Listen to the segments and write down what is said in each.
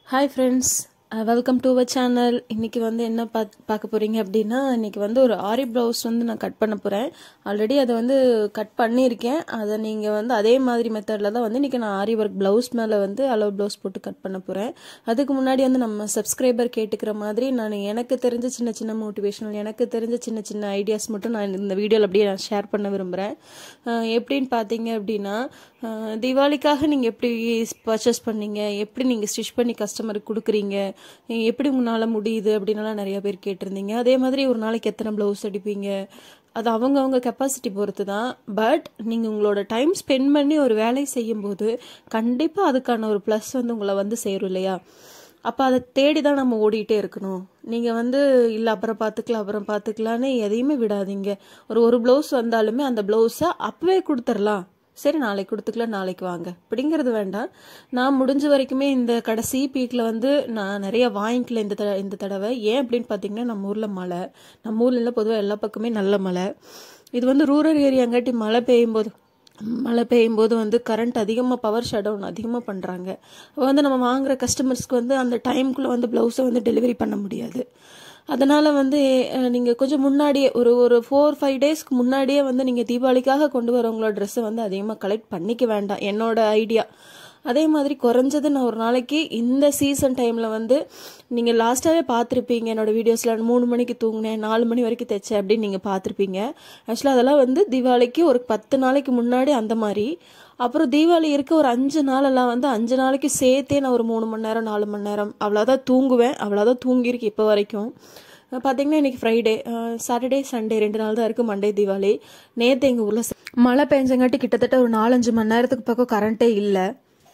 Hi friends welcome to our channel இன்னைக்கு வந்து என்ன பாக் பார்க்க போறீங்க அப்படின்னா இன்னைக்கு வந்து ஒரு ஆரி ப்ளவுஸ் வந்து நான் கட் பண்ண போகிறேன் ஆல்ரெடி அதை வந்து கட் பண்ணியிருக்கேன் அதை நீங்கள் வந்து அதே மாதிரி மெத்தடில் தான் வந்து இன்னைக்கு நான் ஆரி ஒர்க் ப்ளவுஸ் மேலே வந்து அளவு ப்ளவுஸ் போட்டு கட் பண்ண போகிறேன் அதுக்கு முன்னாடி வந்து நம்ம சப்ஸ்கிரைபர் கேட்டுக்கிற மாதிரி நான் எனக்கு தெரிஞ்ச சின்ன சின்ன மோட்டிவேஷனல் எனக்கு தெரிஞ்ச சின்ன சின்ன ஐடியாஸ் மட்டும் நான் இந்த வீடியோவில் அப்படியே நான் ஷேர் பண்ண விரும்புகிறேன் எப்படின்னு பார்த்தீங்க அப்படின்னா அஹ், தீபாவளிக்காக நீங்கள் எப்படி பர்ச்சேஸ் பண்ணீங்க எப்படி நீங்கள் ஸ்டிச் பண்ணி கஸ்டமருக்கு கொடுக்குறீங்க எப்படி உங்களால் முடியுது அப்படின்னுலாம் நிறைய பேர் கேட்டிருந்தீங்க அதே மாதிரி ஒரு நாளைக்கு எத்தனை ப்ளவுஸ் அடிப்பீங்க அது அவங்கவங்க கெப்பாசிட்டி பொறுத்து தான் பட் நீங்கள் உங்களோட டைம் ஸ்பெண்ட் பண்ணி ஒரு வேலையை செய்யும்போது கண்டிப்பாக அதுக்கான ஒரு ப்ளஸ் வந்து உங்களை வந்து சேரும் இல்லையா அப்போ அதை தேடி தான் நம்ம ஓடிட்டே இருக்கணும் நீங்கள் வந்து இல்லை அப்புறம் பார்த்துக்கலாம் அப்புறம் பார்த்துக்கலான்னு எதையுமே விடாதீங்க ஒரு ஒரு ப்ளவுஸ் வந்தாலுமே அந்த ப்ளவுஸை அப்பவே கொடுத்துடலாம் சரி நாளைக்கு கொடுத்துக்கலாம் நாளைக்கு வாங்க அப்படிங்கிறது வேண்டாம் நான் முடிஞ்ச வரைக்குமே இந்த கடைசி பீக்கில் வந்து நான் நிறைய வாங்கிக்கல இந்த தட இந்த தடவை ஏன் அப்படின்னு பார்த்தீங்கன்னா நம்ம ஊரில் மழை நம்ம ஊர்ல பொதுவாக எல்லா பக்கமே நல்ல மழை இது வந்து ரூரல் ஏரியாங்காட்டி மழை பெய்யும் போது மழை பெய்யும் போது வந்து கரண்ட் அதிகமாக பவர் ஷட் டவுன் அதிகமாக பண்ணுறாங்க அப்போ வந்து நம்ம வாங்குற கஸ்டமர்ஸ்க்கு வந்து அந்த டைம்குள்ளே வந்து ப்ளவுஸை வந்து டெலிவரி பண்ண முடியாது அதனால் வந்து நீங்கள் கொஞ்சம் முன்னாடியே ஒரு ஒரு ஃபோர் ஃபைவ் டேஸ்க்கு முன்னாடியே வந்து நீங்கள் தீபாவளிக்காக கொண்டு வரவங்களோட ட்ரெஸ்ஸை வந்து அதிகமாக கலெக்ட் பண்ணிக்க வேண்டாம் என்னோட ஐடியா அதே மாதிரி குறைஞ்சது நான் ஒரு நாளைக்கு இந்த சீசன் டைமில் வந்து நீங்கள் லாஸ்ட்டாகவே பார்த்துருப்பீங்க என்னோட வீடியோஸில் மூணு மணிக்கு தூங்கினேன் நாலு மணி வரைக்கும் தைச்சேன் அப்படின்னு நீங்கள் பார்த்துருப்பீங்க ஆக்சுவலாக அதெல்லாம் வந்து தீபாவளிக்கு ஒரு பத்து நாளைக்கு முன்னாடி அந்த மாதிரி அப்புறம் தீபாவளி இருக்க ஒரு அஞ்சு நாளெல்லாம் வந்து அஞ்சு நாளைக்கு சேர்த்தே நான் ஒரு மூணு மணி நேரம் நாலு மணி நேரம் அவ்வளோதான் தூங்குவேன் அவ்வளோதான் தூங்கியிருக்கு இப்போ வரைக்கும் பார்த்தீங்கன்னா இன்னைக்கு ஃப்ரைடே சாட்டர்டே சண்டே ரெண்டு நாள் தான் இருக்குது மண்டே தீபாவளி நேற்று எங்கள் ஊரில் மழை பெஞ்சங்காட்டி கிட்டத்தட்ட ஒரு நாலஞ்சு மணி நேரத்துக்கு பக்கம் கரண்ட்டே இல்லை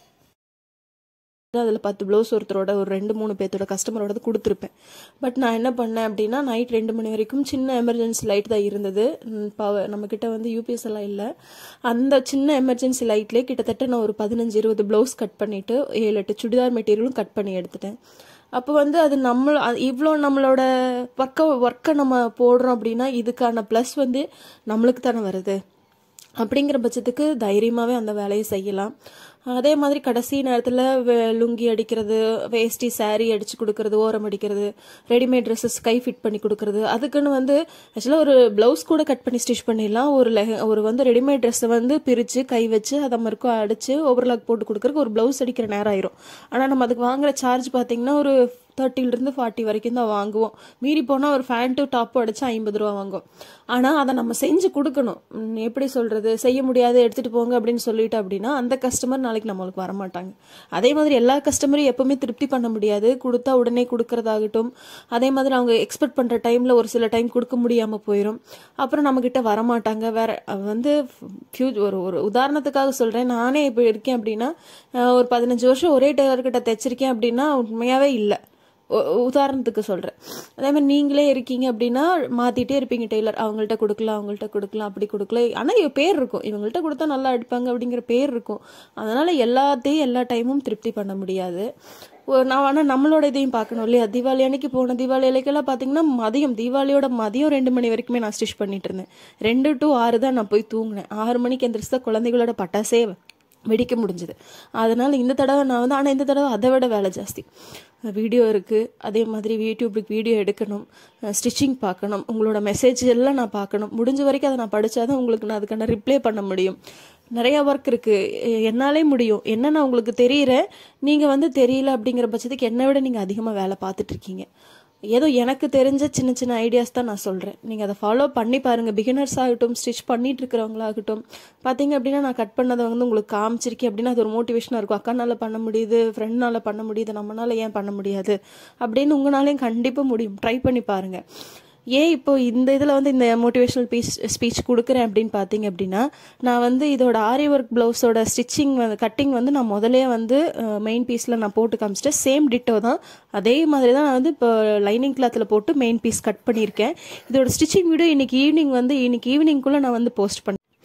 அதில் பத்து ப்ளவுஸ் ஒருத்தரோட ஒரு ரெண்டு மூணு பேர்த்தோட கஸ்டமரோட கொடுத்துருப்பேன் பட் நான் என்ன பண்ணேன் அப்படின்னா நைட் ரெண்டு மணி வரைக்கும் சின்ன எமர்ஜென்சி லைட் தான் இருந்தது பவர் நம்மக்கிட்ட வந்து யூபிஎஸ் எல்லாம் இல்லை அந்த சின்ன எமர்ஜென்சி லைட்லேயே கிட்டத்தட்ட நான் ஒரு பதினஞ்சு இருபது ப்ளவுஸ் கட் பண்ணிவிட்டு ஏழு எட்டு சுடிதார் மெட்டீரியலும் கட் பண்ணி எடுத்துட்டேன் அப்போ வந்து அது நம்ம இவ்வளோ நம்மளோட ஒர்க்கை ஒர்க்கை நம்ம போடுறோம் அப்படின்னா இதுக்கான ப்ளஸ் வந்து நம்மளுக்கு தானே வருது அப்படிங்கிற பட்சத்துக்கு தைரியமாகவே அந்த வேலையை செய்யலாம் அதே மாதிரி கடைசி நேரத்தில் லுங்கி அடிக்கிறது வேஷ்டி saree அடிச்சு கொடுக்கறது ஓரம் அடிக்கிறது ரெடிமேட் ட்ரெஸ்ஸஸ் கை ஃபிட் பண்ணி கொடுக்கறது அதுக்குன்னு வந்து ஆக்சுவலாக ஒரு ப்ளவுஸ் கூட கட் பண்ணி ஸ்டிச் பண்ணிடலாம் ஒரு லெஹ ஒரு வந்து ரெடிமேட் ட்ரெஸ்ஸை வந்து பிரித்து கை வச்சு அதை மறுக்கும் அடித்து ஓவர்லாக் போட்டு கொடுக்கறதுக்கு ஒரு ப்ளவுஸ் அடிக்கிற நேரம் ஆயிரும் ஆனால் நம்ம அதுக்கு வாங்குற சார்ஜ் பார்த்தீங்கன்னா ஒரு தேர்ட்டிலிருந்து ஃபார்ட்டி வரைக்கும் தான் வாங்குவோம் மீறி போனால் ஒரு ஃபேண்ட்டு டாப்பு அடிச்சா ஐம்பது ரூபா வாங்குவோம் ஆனால் அதை நம்ம செஞ்சு கொடுக்கணும் உம், எப்படி சொல்கிறது செய்ய முடியாது எடுத்துகிட்டு போங்க அப்படின்னு சொல்லிட்டு அப்படின்னா அந்த கஸ்டமர் நாளைக்கு நம்மளுக்கு வரமாட்டாங்க அதே மாதிரி எல்லா கஸ்டமரையும் எப்பவுமே திருப்தி பண்ண முடியாது கொடுத்தா உடனே கொடுக்கறதாகட்டும் அதே மாதிரி அவங்க எக்ஸ்பெக்ட் பண்ணுற டைமில் ஒரு சில டைம் கொடுக்க முடியாமல் போயிடும் அப்புறம் நம்மக்கிட்ட வரமாட்டாங்க வேற அவ வந்து ஃபியூ ஒரு ஒரு உதாரணத்துக்காக சொல்கிறேன் நானே இப்போ இருக்கேன் அப்படின்னா அஹ், ஒரு பதினஞ்சு வருஷம் ஒரே டெய்லர்கிட்ட தைச்சிருக்கேன் அப்படின்னா உண்மையாகவே இல்லை உ- உதாரணத்துக்கு சொல்கிறேன் அதே மாதிரி நீங்களே இருக்கீங்க அப்படின்னா மாற்றிட்டே இருப்பீங்க டெய்லர் அவங்கள்ட்ட கொடுக்கலாம் அவங்கள்ட்ட கொடுக்கலாம் அப்படி கொடுக்கல ஆனால் இவ பேர் இருக்கும் இவங்கள்ட்ட கொடுத்தா நல்லா அடிப்பாங்க அப்படிங்கிற பேர் இருக்கும் அதனால் எல்லாத்தையும் எல்லா டைமும் திருப்தி பண்ண முடியாது ஒரு- நான் ஆனால் நம்மளோட இதையும் பார்க்கணும் இல்லையா தீபாவளி அன்னைக்கு போன தீபாவளி இலைக்கெல்லாம் பார்த்தீங்கன்னா மதியம் தீபாவளியோட மதியம் ரெண்டு மணி வரைக்குமே நான் ஸ்டிச் பண்ணிட்டு இருந்தேன் ரெண்டு டு ஆறு தான் நான் போய் தூங்கினேன் ஆறு மணிக்கு எந்திரிச்சு தான் குழந்தைகளோட பட்டாசே வெடிக்க முடிஞ்சுது அதனால் இந்த தடவை நான் வந்து ஆனால் இந்த தடவை அதை விட வேலை ஜாஸ்தி வீடியோ இருக்குது அதே மாதிரி யூடியூபுக்கு வீடியோ எடுக்கணும் ஸ்டிச்சிங் பார்க்கணும் உங்களோட மெசேஜ் எல்லாம் நான் பார்க்கணும் முடிஞ்ச வரைக்கும் அதை நான் படித்தாதான் உங்களுக்கு நான் அதுக்கான ரிப்ளை பண்ண முடியும் நிறைய ஒர்க் இருக்குது என்னாலே முடியும் என்ன நான் உங்களுக்கு தெரியறேன் நீங்கள் வந்து தெரியல அப்படிங்கிற பட்சத்துக்கு என்னை விட நீங்கள் அதிகமாக வேலை பார்த்துட்டு இருக்கீங்க ஏதோ எனக்கு தெரிஞ்ச சின்ன சின்ன ஐடியாஸ் தான் நான் சொல்கிறேன் நீங்கள் அதை ஃபாலோ பண்ணி பாருங்கள் பிகினர்ஸ் ஆகட்டும் ஸ்டிச் பண்ணிட்டு இருக்கிறவங்களாகட்டும் பார்த்தீங்க அப்படின்னா நான் கட் பண்ணதை வந்து உங்களுக்கு காமிச்சிருக்கேன் அப்படின்னா அது ஒரு மோட்டிவேஷனாக இருக்கும் அக்கானால பண்ண முடியுது ஃப்ரெண்ட்னால பண்ண முடியுது நம்மனால ஏன் பண்ண முடியாது அப்படின்னு உங்களாலையும் கண்டிப்பாக முடியும் ட்ரை பண்ணி பாருங்கள் ஏன் இப்போ இந்த இதில் வந்து இந்த மோட்டிவேஷனல் பீஸ் ஸ்பீச் கொடுக்குறேன் அப்படின்னு பார்த்தீங்க அப்படின்னா நான் வந்து இதோட ஆரி ஒர்க் ப்ளவுஸோட ஸ்டிச்சிங் வந்து கட்டிங் வந்து நான் முதலே வந்து மெயின் பீஸில் நான் போட்டு காமிச்சிட்டேன் சேம் டிட்டோ தான் அதே மாதிரி தான் நான் வந்து இப்போ லைனிங் கிளாத்தில் போட்டு மெயின் பீஸ் கட் பண்ணியிருக்கேன் இதோட ஸ்டிச்சிங் வீடியோ இன்னைக்கு ஈவினிங் வந்து இன்னைக்கு ஈவினிங்குள்ளே நான் வந்து போஸ்ட் பண்ணேன்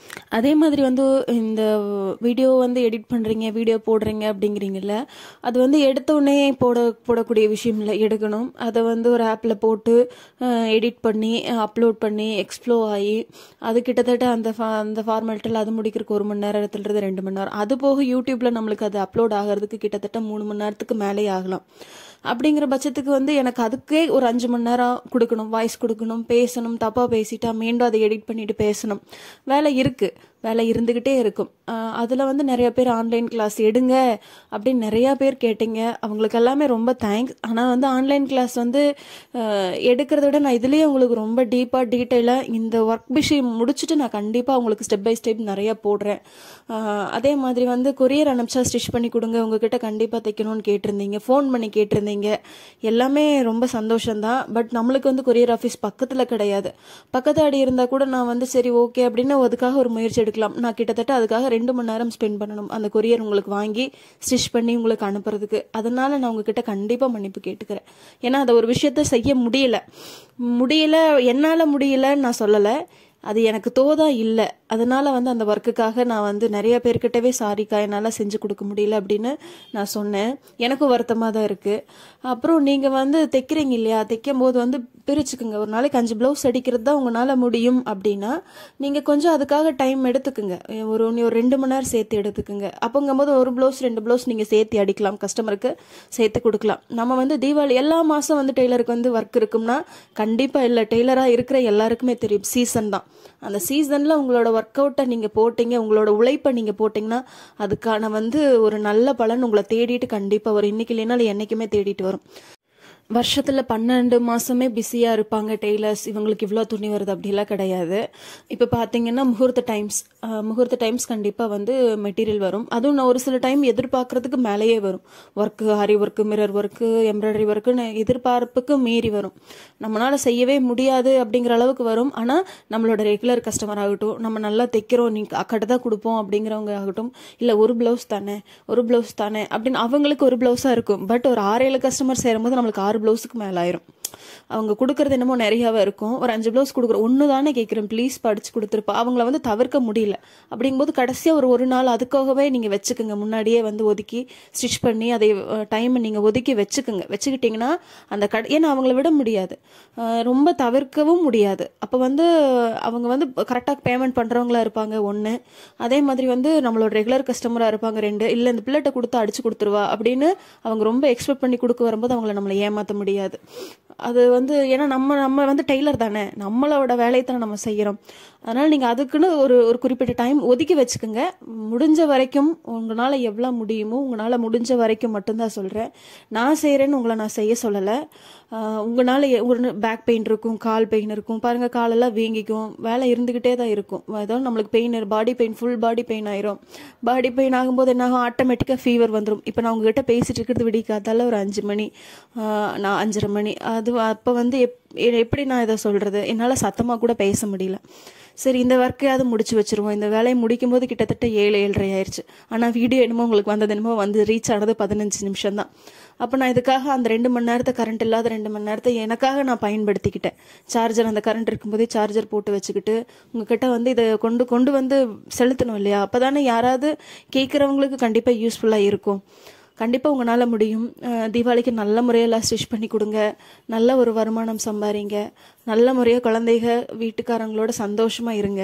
அதே மாதிரி வந்து இந்த வீடியோ வந்து எடிட் பண்ணுறீங்க வீடியோ போடுறீங்க அப்படிங்கிறீங்கல்ல அது வந்து எடுத்த உடனே போட போடக்கூடிய விஷயம் இல்லை எடுக்கணும் அதை வந்து ஒரு ஆப்பில் போட்டு எடிட் பண்ணி அப்லோட் பண்ணி எக்ஸ்ப்ளோ ஆகி அது கிட்டத்தட்ட அந்த ஃபா அந்த ஃபார்மேட்டில் அது முடிக்கிறதுக்கு ஒரு மணி நேரத்துலேருந்து ரெண்டு மணி நேரம் அது போக யூடியூப்பில் நம்மளுக்கு அது அப்லோட் ஆகிறதுக்கு கிட்டத்தட்ட மூணு மணி நேரத்துக்கு மேலே ஆகலாம் அப்படிங்கிற பட்சத்துக்கு வந்து எனக்கு அதுக்கே ஒரு அஞ்சு மணி நேரம் கொடுக்கணும் வாய்ஸ் கொடுக்கணும் பேசணும் தப்பாக பேசிட்டா மீண்டும் அதை எடிட் பண்ணிட்டு பேசணும் வேலை இருக்குது வேலை இருந்துக்கிட்டே இருக்கும் அதில் வந்து நிறைய பேர் ஆன்லைன் கிளாஸ் எடுங்க அப்படின்னு நிறையா பேர் கேட்டீங்க அவங்களுக்கு எல்லாமே ரொம்ப தேங்க்ஸ் ஆனால் வந்து ஆன்லைன் கிளாஸ் வந்து அஹ், எடுக்கிறத விட நான் இதுலேயே உங்களுக்கு ரொம்ப டீப்பாக டீட்டெயிலாக இந்த ஒர்க் விஷயம் முடிச்சுட்டு நான் கண்டிப்பாக உங்களுக்கு ஸ்டெப் பை ஸ்டெப் நிறையா போடுறேன் அஹ், அதே மாதிரி வந்து கொரியர் அனுப்பிச்சா ஸ்டிச் பண்ணி கொடுங்க உங்ககிட்ட கண்டிப்பாக தைக்கணும்னு கேட்டிருந்தீங்க ஃபோன் பண்ணி கேட்டிருந்தீங்க எல்லாமே ரொம்ப சந்தோஷம்தான் பட் நம்மளுக்கு வந்து கொரியர் ஆஃபீஸ் பக்கத்தில் கிடையாது பக்கத்து அடி இருந்தால் கூட நான் வந்து சரி ஓகே அப்படின்னு அதுக்காக ஒரு முயற்சி எடுக்கலாம் நான் கிட்டத்தட்ட அதுக்காக ரெண்டு மணி நேரம் ஸ்பெண்ட் பண்ணணும் அந்த கொரியர் உங்களுக்கு வாங்கி ஸ்டிச் பண்ணி உங்களுக்கு அனுப்புறதுக்கு அதனால நான் உங்ககிட்ட கண்டிப்பாக மன்னிப்பு கேட்டுக்கிறேன் ஏன்னா அதை ஒரு விஷயத்த செய்ய முடியல முடியல என்னால் முடியலன்னு நான் சொல்லலை அது எனக்கு தோதா இல்லை அதனால வந்து அந்த ஒர்க்குக்காக நான் வந்து நிறைய பேர்கிட்டவே சாரிக்கா என்னால் செஞ்சு கொடுக்க முடியல அப்படின்னு நான் சொன்னேன் எனக்கும் வருத்தமாக தான் இருக்குது அப்புறம் நீங்கள் வந்து தைக்கிறீங்க இல்லையா தைக்கும் போது வந்து பிரிச்சுக்குங்க ஒரு நாளைக்கு அஞ்சு ப்ளவுஸ் அடிக்கிறது தான் உங்களால் முடியும் அப்படின்னா நீங்கள் கொஞ்சம் அதுக்காக டைம் எடுத்துக்குங்க ஒரு நீ ஒரு ரெண்டு மணி நேரம் சேர்த்து எடுத்துக்குங்க அப்போங்கும்போது ஒரு ப்ளவுஸ் ரெண்டு ப்ளவுஸ் நீங்கள் சேர்த்து அடிக்கலாம் கஸ்டமருக்கு சேர்த்து கொடுக்கலாம் நம்ம வந்து தீபாவளி எல்லா மாதம் வந்து டெய்லருக்கு வந்து ஒர்க் இருக்கும்னா கண்டிப்பாக இல்லை டெய்லராக இருக்கிற எல்லாருக்குமே தெரியும் சீசன் தான் அந்த சீசனில் உங்களோட ஒர்க் அவுட்டை நீங்கள் போட்டீங்க உங்களோட உழைப்பை நீங்கள் போட்டிங்கன்னா அதுக்கான வந்து ஒரு நல்ல பலன் உங்களை தேடிட்டு கண்டிப்பாக வரும் இன்னைக்கு இல்லைனாலும் என்றைக்குமே தேடிட்டு வரும் வருஷத்தில் பன்னெண்டு மாதமே பிஸியாக இருப்பாங்க டெய்லர்ஸ் இவங்களுக்கு இவ்வளோ துணி வருது அப்படிலாம் கிடையாது இப்போ பார்த்தீங்கன்னா முகூர்த்த டைம்ஸ் முகூர்த்த டைம்ஸ் கண்டிப்பாக வந்து மெட்டீரியல் வரும் அதுவும் நான் ஒரு சில டைம் எதிர்பார்க்கறதுக்கு மேலேயே வரும் work aari work mirror work embroidery ஒர்க்குன்னு எதிர்பார்ப்புக்கு மீறி வரும் நம்மளால் செய்யவே முடியாது அப்படிங்கிற அளவுக்கு வரும் ஆனால் நம்மளோட ரெகுலர் கஸ்டமர் ஆகட்டும் நம்ம நல்லா தைக்கிறோம் நீ அக்கட்ட தான் கொடுப்போம் அப்படிங்கிறவங்க ஆகட்டும் இல்லை ஒரு ப்ளவுஸ் தானே ஒரு ப்ளவுஸ் தானே அப்படின்னு அவங்களுக்கு ஒரு ப்ளவுஸாக இருக்கும் பட் ஒரு ஆறு ஏழு கஸ்டமர் சேரும்போது நம்மளுக்கு ஆறு ப்ளவுஸுக்கு மேலே ஆயிரும் அவங்க கொடுக்கறது என்னமோ நிறையாவே இருக்கும் ஒரு அஞ்சு ப்ளவுஸ் கொடுக்குறோம் ஒன்று தானே கேட்குறேன் ப்ளீஸ் படிச்சு கொடுத்துருப்பா அவங்கள வந்து தவிர்க்க முடியல அப்படிங்கும்போது கடைசியாக ஒரு ஒரு நாள் அதுக்காகவே நீங்கள் வச்சுக்கோங்க முன்னாடியே வந்து ஒதுக்கி ஸ்டிச் பண்ணி அதை டைமை நீங்கள் ஒதுக்கி வச்சுக்கோங்க வச்சுக்கிட்டிங்கன்னா அந்த கடை ஏன்னா அவங்கள விட முடியாது அஹ் ரொம்ப தவிர்க்கவும் முடியாது அப்போ வந்து அவங்க வந்து கரெக்டாக பேமெண்ட் பண்ணுறவங்களா இருப்பாங்க ஒன்று அதே மாதிரி வந்து நம்மளோட ரெகுலர் கஸ்டமராக இருப்பாங்க ரெண்டு இல்லை இந்த பிள்ளைகிட்ட கொடுத்து அடிச்சு கொடுத்துருவா அப்படின்னு அவங்க ரொம்ப எக்ஸ்பெக்ட் பண்ணி கொடுக்க வரும்போது அவங்கள நம்மளை ஏமாற்ற முடியாது அது வந்து ஏன்னா நம்ம நம்ம வந்து டெய்லர் தானே நம்மளோட வேலையை தானே நம்ம செய்கிறோம் அதனால் நீங்கள் அதுக்குன்னு ஒரு ஒரு குறிப்பிட்ட டைம் ஒதுக்கி வச்சுக்கோங்க முடிஞ்ச வரைக்கும் உங்களால் எவ்வளோ முடியுமோ உங்களால் முடிஞ்ச வரைக்கும் மட்டும்தான் சொல்கிறேன் நான் செய்கிறேன்னு உங்களை நான் செய்ய சொல்லலை உங்களால் ஒரு பேக் பெயின் இருக்கும் கால் பெயின் இருக்கும் பாருங்கள் காலெல்லாம் வீங்கிக்கும் வேலை இருந்துக்கிட்டே தான் இருக்கும் ஏதாவது நம்மளுக்கு pain body pain full body pain ஆயிரும் பாடி பெயின் ஆகும்போது என்ன ஆகும் ஆட்டோமேட்டிக்காக ஃபீவர் வந்துடும் இப்போ நான் உங்ககிட்ட பேசிட்டு இருக்கிறது விடிக்காதால ஒரு அஞ்சு மணி ஆஹ் நான் அஞ்சரை மணி அது அப்போ வந்து எப் எப்படி நான் இதை சொல்கிறது என்னால் சத்தமாக கூட பேச முடியல சரி இந்த ஒர்க்கையாவது முடிச்சு வச்சிருவோம் இந்த வேலையை முடிக்கும் போது கிட்டத்தட்ட ஏழு ஏழரை ஆயிடுச்சு ஆனால் வீடியோ என்னமோ உங்களுக்கு வந்தது என்னமோ வந்து ரீச் ஆனது பதினஞ்சு நிமிஷம் தான் அப்போ நான் இதுக்காக அந்த ரெண்டு மணி நேரத்தை கரண்ட் இல்லாத ரெண்டு மணி நேரத்தை எனக்காக நான் பயன்படுத்திக்கிட்டேன் சார்ஜர் அந்த கரண்ட் இருக்கும்போதே சார்ஜர் போட்டு வச்சுக்கிட்டு உங்ககிட்ட வந்து இதை கொண்டு கொண்டு வந்து செலுத்தணும் இல்லையா அப்போ தானே யாராவது கேட்குறவங்களுக்கு கண்டிப்பாக யூஸ்ஃபுல்லாக இருக்கும் கண்டிப்பாக உங்களால் முடியும் அஹ் தீபாவளிக்கு நல்ல முறையில் ஸ்டிச் பண்ணி கொடுங்க நல்ல ஒரு வருமானம் சம்பாதிங்க நல்ல முறையாக குழந்தைக வீட்டுக்காரங்களோட சந்தோஷமாக இருங்க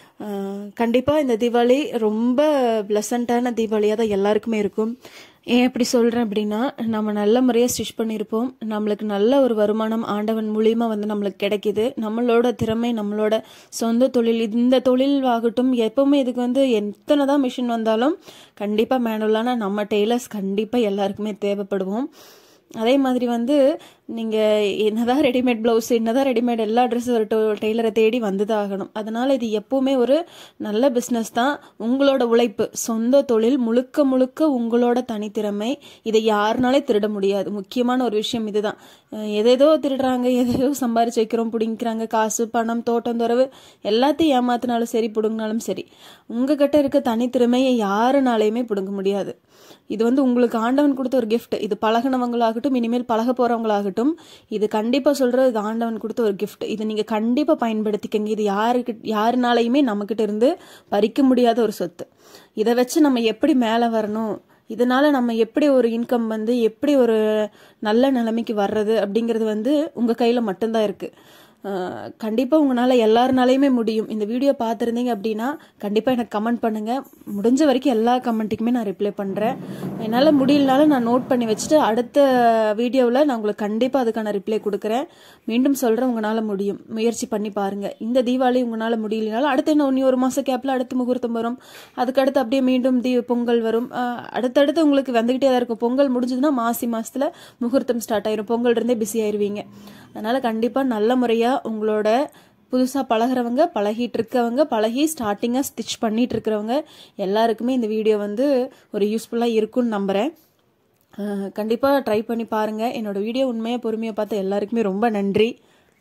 கண்டிப்பாக இந்த தீபாவளி ரொம்ப ப்ளசண்ட்டான தீபாவளியாக தான் எல்லாருக்குமே இருக்கும் ஏன் எப்படி சொல்கிறேன் அப்படின்னா நம்ம நல்ல முறையாக ஸ்டிச் பண்ணியிருப்போம் நம்மளுக்கு நல்ல ஒரு வருமானம் ஆண்டவன் மூலியமா வந்து நம்மளுக்கு கிடைக்கிது நம்மளோட திறமை நம்மளோட சொந்த தொழில் இந்த தொழில் ஆகட்டும் எப்பவுமே இதுக்கு வந்து எத்தனை தான் மிஷின் வந்தாலும் கண்டிப்பாக மேனுவலான நம்ம டெய்லர்ஸ் கண்டிப்பாக எல்லாருக்குமே தேவைப்படுவோம் அதே மாதிரி வந்து நீங்கள் என்னதான் ரெடிமேட் ப்ளவுஸ் என்னதான் ரெடிமேட் எல்லா ட்ரெஸ்ஸும் ஒரு டெய்லரை தேடி வந்துதான் ஆகணும் அதனால் இது எப்பவுமே ஒரு நல்ல பிஸ்னஸ் தான் உங்களோட உழைப்பு சொந்த தொழில் முழுக்க முழுக்க உங்களோட தனித்திறமை இதை யாருனாலே திருட முடியாது முக்கியமான ஒரு விஷயம் இதுதான் அஹ் எதேதோ திருடுறாங்க எதேதோ சம்பாரிச்சு வைக்கிறோம் பிடிங்கிறாங்க காசு பணம் தோட்டம் துறவு எல்லாத்தையும் ஏமாத்தினாலும் சரி பிடுங்கினாலும் சரி உங்ககிட்ட இருக்க தனித்திறமையை யாருனாலையுமே பிடுங்க முடியாது இது வந்து உங்களுக்கு ஆண்டவன் கொடுத்த ஒரு gift இது பழகினவங்களாகட்டும் இனிமேல் பழக போறவங்களாகட்டும் இது கண்டிப்பா சொல்றது இது ஆண்டவன் கொடுத்த ஒரு gift இது நீங்க கண்டிப்பா பயன்படுத்திக்கங்க இது யாருக்கு யாருனாலையுமே நம்மக்கிட்ட இருந்து பறிக்க முடியாத ஒரு சொத்து இதை வச்சு நம்ம எப்படி மேலே வரணும் இதனால நம்ம எப்படி ஒரு இன்கம் வந்து எப்படி ஒரு நல்ல நிலைமைக்கு வர்றது அப்படிங்கிறது வந்து உங்க கையில மட்டும்தான் இருக்கு அஹ் கண்டிப்பா உங்களால எல்லாருனாலையுமே முடியும் இந்த வீடியோ பார்த்துருந்தீங்க அப்படின்னா கண்டிப்பா எனக்கு கமெண்ட் பண்ணுங்க முடிஞ்ச வரைக்கும் எல்லா கமெண்ட்டுக்குமே நான் ரிப்ளை பண்றேன் என்னால முடியலனாலும் நான் நோட் பண்ணி வச்சுட்டு அடுத்த வீடியோவில் நான் உங்களுக்கு கண்டிப்பா அதுக்கான ரிப்ளை கொடுக்குறேன் மீண்டும் சொல்றேன் உங்களால முடியும் முயற்சி பண்ணி பாருங்க இந்த தீபாவளி உங்களால முடியலனாலும் அடுத்து என்ன இன்னும் ஒரு மாச கேப்ல அடுத்து முகூர்த்தம் வரும் அதுக்கடுத்து அப்படியே மீண்டும் தீ பொங்கல் வரும் அஹ் அடுத்தடுத்து உங்களுக்கு வந்துகிட்டே தான் இருக்கும் பொங்கல் முடிஞ்சதுன்னா மாசி மாசத்துல முகூர்த்தம் ஸ்டார்ட் ஆயிரும் பொங்கல் இருந்தே பிஸி ஆயிருவீங்க அதனால கண்டிப்பா நல்ல முறையா உங்களோட புதுசாக பழகுறவங்க பழகிட்டு இருக்கவங்க பழகி ஸ்டார்டிங்காக ஸ்டிச் பண்ணிட்டு இருக்கிறவங்க எல்லாருக்குமே இந்த வீடியோ வந்து ஒரு யூஸ்ஃபுல்லாக இருக்கும்னு நம்புகிறேன் கண்டிப்பாக ட்ரை பண்ணி பாருங்கள் என்னோட வீடியோ உண்மையாக பொறுமையாக பார்த்த எல்லாருக்குமே ரொம்ப நன்றி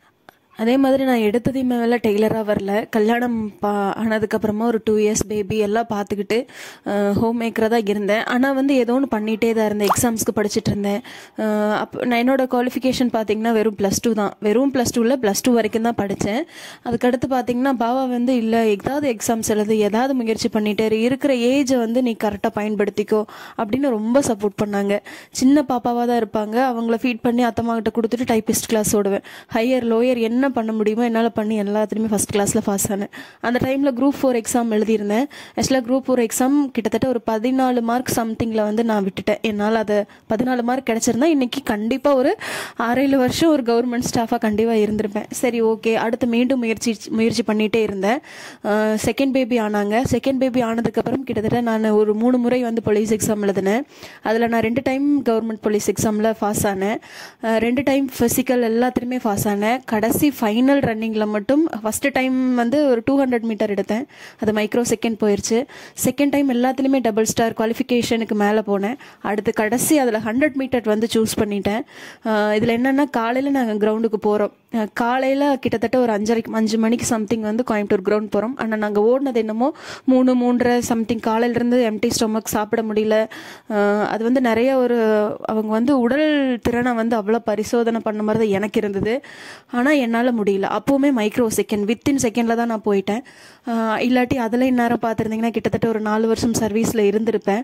அதே மாதிரி நான் எடுத்ததையுமே மேலே டெய்லராக வரல கல்யாணம் பா ஆனதுக்கப்புறமா ஒரு டூ இயர்ஸ் பேபி எல்லாம் பார்த்துக்கிட்டு ஹோம் மேக்கராக தான் இருந்தேன் ஆனால் வந்து ஏதோ ஒன்று பண்ணிகிட்டே தான் இருந்தேன் எக்ஸாம்ஸ்க்கு படிச்சுட்டு இருந்தேன் அஹ் அப்போ நான் என்னோட குவாலிஃபிகேஷன் பார்த்தீங்கன்னா வெறும் ப்ளஸ் டூ தான் வெறும் ப்ளஸ் டூவில் ப்ளஸ் டூ வரைக்கும் தான் படித்தேன் அதுக்கடுத்து பார்த்தீங்கன்னா பாவா வந்து இல்லை ஏதாவது எக்ஸாம்ஸ் எழுது ஏதாவது முயற்சி பண்ணிட்டே இரு. இருக்கிற ஏஜை வந்து நீ கரெக்டாக பயன்படுத்திக்கோ அப்படின்னு ரொம்ப சப்போர்ட் பண்ணாங்க சின்ன பாப்பாவாக தான் இருப்பாங்க அவங்கள ஃபீட் பண்ணி அத்தம்மா கிட்ட கொடுத்துட்டு டைப்பிஸ்ட் கிளாஸ் ஓடுவேன் ஹையர் லோயர் என்ன பண்ண முடியுமோ என்னால் பண்ணி எல்லாத்துலேயுமே ஃபஸ்ட் கிளாஸில் பாஸ் ஆனேன் அந்த டைமில் குரூப் ஃபோர் எக்ஸாம் எழுதியிருந்தேன் ஆக்சுவலாக குரூப் ஃபோர் எக்ஸாம் கிட்டத்தட்ட ஒரு பதினாலு மார்க் சம்திங்கில் வந்து நான் விட்டுட்டேன் என்னால் அதை பதினாலு மார்க் கிடச்சிருந்தா இன்னைக்கு கண்டிப்பாக ஒரு ஆறேழு வருஷம் ஒரு கவர்மெண்ட் ஸ்டாஃபாக கண்டிப்பாக இருந்திருப்பேன் சரி ஓகே அடுத்து மீண்டும் முயற்சி முயற்சி பண்ணிகிட்டே இருந்தேன் செகண்ட் பேபி ஆனாங்க செகண்ட் பேபி ஆனதுக்கப்புறம் கிட்டத்தட்ட நான் ஒரு மூணு முறை வந்து போலீஸ் எக்ஸாம் எழுதினேன் அதில் நான் ரெண்டு டைம் கவர்மெண்ட் போலீஸ் எக்ஸாமில் பாஸ் ஆனேன் அஹ் ரெண்டு டைம் ஃபிசிக்கல் எல்லாத்துலேயுமே பாஸ் ஆனேன் கடைசி ஃபைனல் ரன்னிங்கில் மட்டும் ஃபஸ்ட்டு டைம் வந்து ஒரு டூ ஹண்ட்ரட் மீட்டர் எடுத்தேன் அது மைக்ரோ செகண்ட் போயிருச்சு செகண்ட் டைம் எல்லாத்துலேயுமே டபுள் ஸ்டார் குவாலிஃபிகேஷனுக்கு மேலே போனேன் அடுத்து கடைசி அதில் ஹண்ட்ரட் மீட்டர் வந்து சூஸ் பண்ணிட்டேன் இதில் என்னென்னா காலையில் நாங்கள் கிரவுண்டுக்கு போகிறோம் காலையில் கிட்டத்தட்ட ஒரு அஞ்சரைக்கு அஞ்சு மணிக்கு சம்திங் வந்து கோயம்புத்தூர் கிரவுண்ட் போகிறோம் ஆனால் நாங்கள் ஓடினது என்னமோ மூணு மூன்றரை சம்திங் காலையிலேருந்து எம்டி ஸ்டொமக் சாப்பிட முடியல அஹ் அது வந்து நிறைய ஒரு அவங்க வந்து உடல் திறனை வந்து அவ்வளோ பரிசோதனை பண்ண மாதிரி தான் எனக்கு இருந்தது ஆனால் என்னால் முடியல அப்போவுமே மைக்ரோ செகண்ட் வித்தின் செகண்டில் தான் நான் போயிட்டேன் அஹ் இல்லாட்டி அதில் இந்நேரம் பார்த்துருந்தீங்கன்னா கிட்டத்தட்ட ஒரு நாலு வருஷம் சர்வீஸில் இருந்திருப்பேன்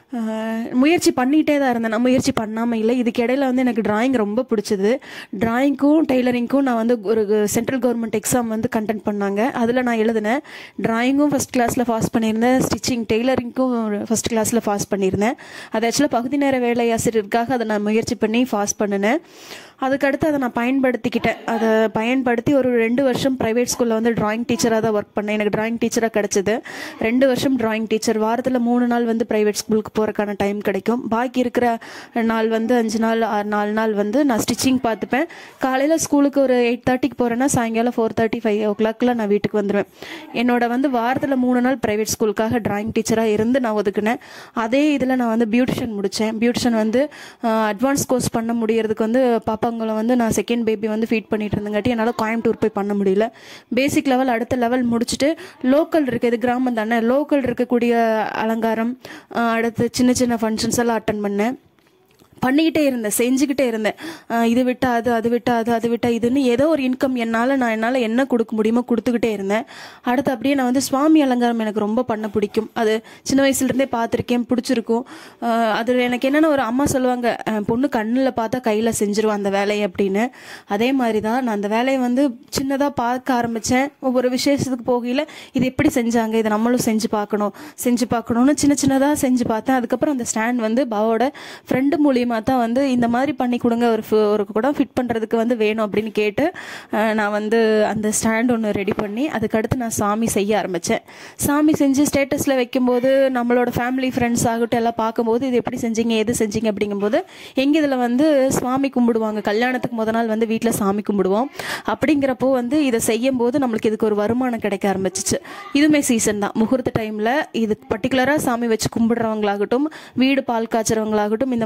அஹ் முயற்சி பண்ணிகிட்டே தான் இருந்தேன் நான் முயற்சி பண்ணாமல் இல்லை இதுக்கு இடையில வந்து எனக்கு டிராயிங் ரொம்ப பிடிச்சது டிராயிங்க்கும் டெய்லரிங்க்கும் நான் வந்து ஒரு சென்ட்ரல் கவர்மெண்ட் எக்ஸாம் வந்து கண்டென்ட் பண்ணாங்க அதில் நான் எழுதினேன் டிராயிங்கும் ஃபஸ்ட் கிளாஸில் பாஸ் பண்ணியிருந்தேன் ஸ்டிச்சிங் டெய்லரிங்க்கும் ஃபஸ்ட் கிளாஸில் பாஸ் பண்ணியிருந்தேன் அது ஆக்சுவலாக பகுதி நேர வேலை ஆசிரியருக்காக அதை நான் முயற்சி பண்ணி பாஸ் பண்ணினேன் அதுக்கடுத்து அதை நான் பயன்படுத்திக்கிட்டேன் அதை பயன்படுத்தி ஒரு ரெண்டு வருஷம் ப்ரைவேட் ஸ்கூலில் வந்து டிராயிங் டீச்சராக தான் ஒர்க் பண்ணேன் எனக்கு டிராயிங் டீச்சராக கிடச்சிது ரெண்டு வருஷம் டிராயிங் டீச்சர் வாரத்தில் மூணு நாள் வந்து ப்ரைவேட் ஸ்கூலுக்கு போகிறக்கான டைம் கிடைக்கும் பாக்கி இருக்கிற நாள் வந்து அஞ்சு நாள் ஆறு நாலு நாள் வந்து நான் ஸ்டிச்சிங் பார்த்துப்பேன் காலையில் ஸ்கூலுக்கு ஒரு எயிட் தேர்ட்டிக்கு போகிறேன்னா சாயங்காலம் ஃபோர் தேர்ட்டி ஃபைவ் ஓ கிளாக்ல நான் வீட்டுக்கு வந்துடுவேன் என்னோட வந்து வாரத்தில் மூணு நாள் ப்ரைவேட் ஸ்கூலுக்காக டிராயிங் டீச்சராக இருந்து நான் ஒதுக்குனேன் அதே இதில் நான் வந்து பியூட்டிஷன் முடித்தேன் பியூட்டிஷன் வந்து அட்வான்ஸ் கோர்ஸ் பண்ண முடியறதுக்கு வந்து பாப்பாங்களை வந்து நான் செகண்ட் பேபி வந்து ஃபீட் பண்ணிட்டு இருந்தங்காட்டி என்னால் கோயம்புத்தூர் போய் பண்ண முடியல பேசிக் லெவல் அடுத்த லெவல் முடிச்சுட்டு லோக்கல் இருக்குது இது கிராமம் தானே லோக்கல் இருக்கக்கூடிய அலங்காரம் அஹ் அடுத்து சின்ன சின்ன ஃபங்க்ஷன்ஸ் எல்லாம் அட்டன் பண்ணேன் பண்ணிக்கிட்டே இருந்தேன் செஞ்சுக்கிட்டே இருந்தேன் ஆஹ் இது விட்டா அது அது விட்டா அது அது விட்டா இதுன்னு ஏதோ ஒரு இன்கம் என்னால் நான் என்னால் என்ன கொடுக்க முடியுமோ கொடுத்துக்கிட்டே இருந்தேன் அடுத்து அப்படியே நான் வந்து சுவாமி அலங்காரம் எனக்கு ரொம்ப பண்ண பிடிக்கும் அது சின்ன வயசுலேருந்தே பார்த்துருக்கேன் பிடிச்சிருக்கும் ஆஹ் அது எனக்கு என்னென்ன ஒரு அம்மா சொல்லுவாங்க ஆஹ் பொண்ணு கண்ணில் பார்த்தா கையில் செஞ்சிருவான் அந்த வேலையை அப்படின்னு அதே மாதிரி தான் நான் அந்த வேலையை வந்து சின்னதாக பார்க்க ஆரம்பித்தேன் ஒவ்வொரு விசேஷத்துக்கு போகையில் இது எப்படி செஞ்சாங்க இதை நம்மளும் செஞ்சு பார்க்கணும் செஞ்சு பார்க்கணும்னு சின்ன சின்னதாக செஞ்சு பார்த்தேன் அதுக்கப்புறம் அந்த ஸ்டாண்ட் வந்து பாவோட ஃப்ரெண்டு மூலியமாக தான் வந்து இந்த மாதிரி பண்ணி கொடுங்க ஒரு fi- ஒரு குடம் ஃபிட் பண்ணுறதுக்கு வந்து வேணும் அப்படின்னு கேட்டு அஹ், நான் வந்து அந்த ஸ்டாண்ட் ஒன்று ரெடி பண்ணி அதுக்கடுத்து நான் சாமி செய்ய ஆரம்பித்தேன் சாமி செஞ்சு ஸ்டேட்டஸில் வைக்கும்போது நம்மளோட ஃபேமிலி ஃப்ரெண்ட்ஸ் ஆகட்டும் எல்லாம் பார்க்கும்போது இது எப்படி செஞ்சீங்க எது செஞ்சீங்க அப்படிங்கும்போது எங்கள் இதில் வந்து சுவாமி கும்பிடுவாங்க கல்யாணத்துக்கு முத நாள் வந்து வீட்டில் சாமி கும்பிடுவோம் அப்படிங்கிறப்போ வந்து இதை செய்யும் போது நம்மளுக்கு இதுக்கு ஒரு வருமானம் கிடைக்க ஆரம்பிச்சிச்சு இதுவுமே சீசன் தான் முகூர்த்த டைமில் இது பர்டிகுலராக சாமி வச்சு கும்பிடுறவங்களாகட்டும் வீடு பால் காய்ச்சறவங்களாகட்டும் இந்த மாதிரி சுவாமி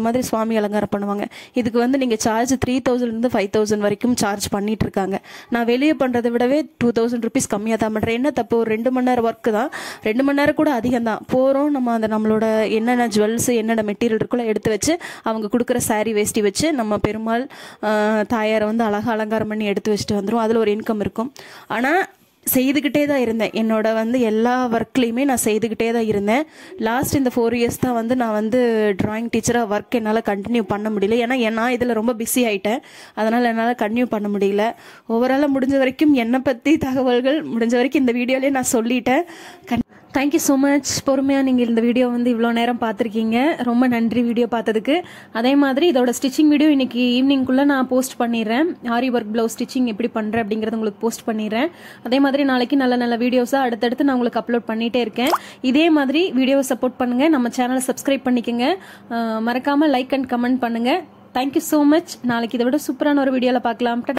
சாமி அலங்காரம் பண்ணுவாங்க இதுக்கு வந்து நீங்கள் சார்ஜ் த்ரீ தௌசண்ட்லேருந்து ஃபைவ் தௌசண்ட் வரைக்கும் சார்ஜ் பண்ணிட்டு இருக்காங்க நான் வெளியே பண்ணுறதை விடவே டூ தௌசண்ட் ருபீஸ் கம்மியாக தான் பண்ணுறேன் என்ன தப்பு ஒரு ரெண்டு மணி நேரம் ஒர்க்கு தான் ரெண்டு மணி நேரம் கூட அதிகம் தான் போகிறோம் நம்ம அந்த நம்மளோட என்னென்ன ஜுவல்ஸ் என்னென்ன மெட்டீரியல் இருக்கோ எடுத்து வச்சு அவங்க கொடுக்குற saree வேஷ்டி வச்சு நம்ம பெருமாள் ஆஹ், தாயாரை வந்து அழகாக அலங்காரம் பண்ணி எடுத்து வச்சுட்டு வந்துடும் அதில் ஒரு இன்கம் இருக்கும் ஆனால் செய்துக்கிட்டே தான் இருந்தேன் என்னோட வந்து எல்லா ஒர்க்லேயுமே நான் செய்துக்கிட்டே தான் இருந்தேன் லாஸ்ட் இந்த ஃபோர் இயர்ஸ் தான் வந்து நான் வந்து டிராயிங் டீச்சராக ஒர்க் என்னால் கண்டினியூ பண்ண முடியல ஏன்னா என் நான் இதில் ரொம்ப பிஸி ஆயிட்டேன் அதனால் என்னால் கண்டினியூ பண்ண முடியல ஓவராலாக முடிஞ்ச வரைக்கும் என்னை பற்றி தகவல்கள் முடிஞ்ச வரைக்கும் இந்த வீடியோலேயே நான் சொல்லிட்டேன் கண் தேங்க்யூ ஸோ மச் பொறுமையாக நீங்கள் இந்த வீடியோ வந்து இவ்வளோ நேரம் பார்த்துருக்கீங்க ரொம்ப நன்றி வீடியோ பார்த்ததுக்கு அதே மாதிரி இதோட ஸ்டிச்சிங் வீடியோ இன்னைக்கு ஈவினிங்குள்ளே நான் போஸ்ட் பண்ணிடுறேன் ஆரி ஒர்க் ப்ளவுஸ் ஸ்டிச்சிங் எப்படி பண்ணுறேன் அப்படிங்கிறத உங்களுக்கு போஸ்ட் பண்ணிடுறேன் அதே மாதிரி நாளைக்கு நல்ல நல்ல வீடியோஸாக அடுத்தடுத்து நான் உங்களுக்கு அப்லோட் பண்ணிகிட்டே இருக்கேன் இதே மாதிரி வீடியோவை சப்போர்ட் பண்ணுங்கள் நம்ம சேனலை சப்ஸ்கிரைப் பண்ணிக்கோங்க மறக்காமல் லைக் அண்ட் கமெண்ட் பண்ணுங்கள் தேங்க்யூ ஸோ மச் நாளைக்கு இதை விட சூப்பரான ஒரு வீடியோவில் பார்க்கலாம்